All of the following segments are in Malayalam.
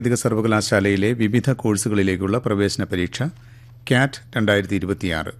സാങ്കേതിക സർവകലാശാലയിലെ വിവിധ കോഴ്സുകളിലേക്കുള്ള പ്രവേശന പരീക്ഷ ക്യാറ്റ് രണ്ടായിരത്തി ഇരുപത്തിയാറ്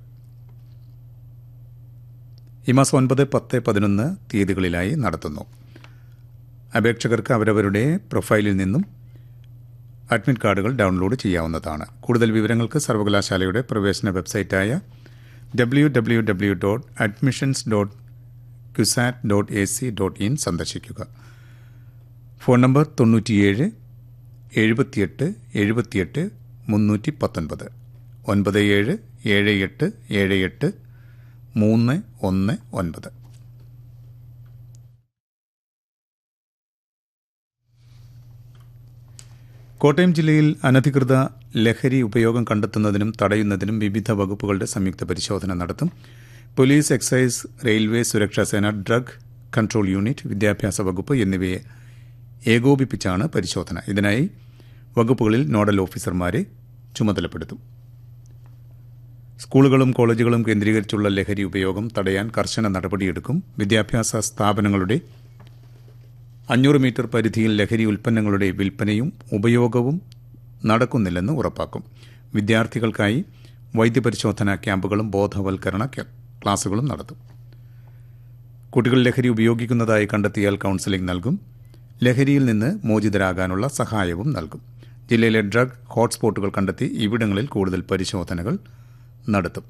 ഈ മാസം ഒൻപത് പത്ത് പതിനൊന്ന് തീയതികളിലായി നടത്തുന്നു അപേക്ഷകർക്ക് അവരവരുടെ പ്രൊഫൈലിൽ നിന്നും അഡ്മിറ്റ് കാർഡുകൾ ഡൗൺലോഡ് ചെയ്യാവുന്നതാണ് കൂടുതൽ വിവരങ്ങൾക്ക് സർവകലാശാലയുടെ പ്രവേശന വെബ്സൈറ്റായ W W W dot admissions dot CUSAT dot A C dot in സന്ദർശിക്കുക ഫോൺ നമ്പർ തൊണ്ണൂറ്റിയേഴ് എഴുപത്തിയെട്ട് എഴുപത്തിയെട്ട് മുന്നൂറ്റി പത്തൊൻപത് ഒൻപത് ഏഴ് ഏഴ് എട്ട് ഏഴ് എട്ട് മൂന്ന് ഒന്ന് ഒൻപത് കോട്ടയം ജില്ലയിൽ അനധികൃത ലഹരി ഉപയോഗം കണ്ടെത്തുന്നതിനും തടയുന്നതിനും വിവിധ വകുപ്പുകളുടെ സംയുക്ത പരിശോധന നടത്തും പോലീസ് എക്സൈസ് റെയിൽവേ സുരക്ഷാ സേന ഡ്രഗ് കൺട്രോൾ യൂണിറ്റ് വിദ്യാഭ്യാസ വകുപ്പ് എന്നിവയെ ഏകോപിപ്പിച്ചാണ് പരിശോധന ഇതിനായി വകുപ്പുകളിൽ നോഡൽ ഓഫീസർമാരെ ചുമതലപ്പെടുത്തും സ്കൂളുകളും കോളേജുകളും കേന്ദ്രീകരിച്ചുള്ള ലഹരി ഉപയോഗം തടയാൻ കർശന നടപടിയെടുക്കും വിദ്യാഭ്യാസ സ്ഥാപനങ്ങളുടെ അഞ്ഞൂറ് മീറ്റർ പരിധിയിൽ ലഹരി ഉൽപ്പന്നങ്ങളുടെ വിൽപ്പനയും ഉപയോഗവും നടക്കുന്നില്ലെന്ന് ഉറപ്പാക്കും വിദ്യാർത്ഥികൾക്കായി വൈദ്യപരിശോധനാ ക്യാമ്പുകളും ബോധവൽക്കരണ ക്ലാസുകളും നടത്തും കുട്ടികൾ ലഹരി ഉപയോഗിക്കുന്നതായി കണ്ടെത്തിയാൽ കൗൺസിലിംഗ് നൽകും ലഹരിയിൽ നിന്ന് മോചിതരാകാനുള്ള സഹായവും നൽകും ജില്ലയിലെ ഡ്രഗ് ഹോട്ട്സ്പോട്ടുകൾ കണ്ടെത്തി ഇവിടങ്ങളിൽ കൂടുതൽ പരിശോധനകൾ നടത്തും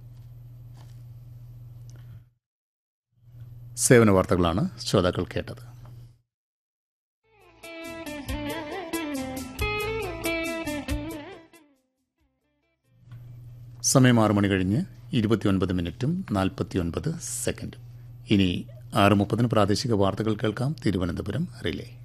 സേവന വാർത്തകളാണ് ശ്രോതാക്കൾ കേട്ടത് സമയം ആറു മണി കഴിഞ്ഞ് ഇരുപത്തിയൊൻപത് മിനിറ്റും നാൽപ്പത്തിയൊൻപത് സെക്കൻഡും ഇനി ആറ് മുപ്പതിന് പ്രാദേശിക വാർത്തകൾ കേൾക്കാം തിരുവനന്തപുരം റിലേ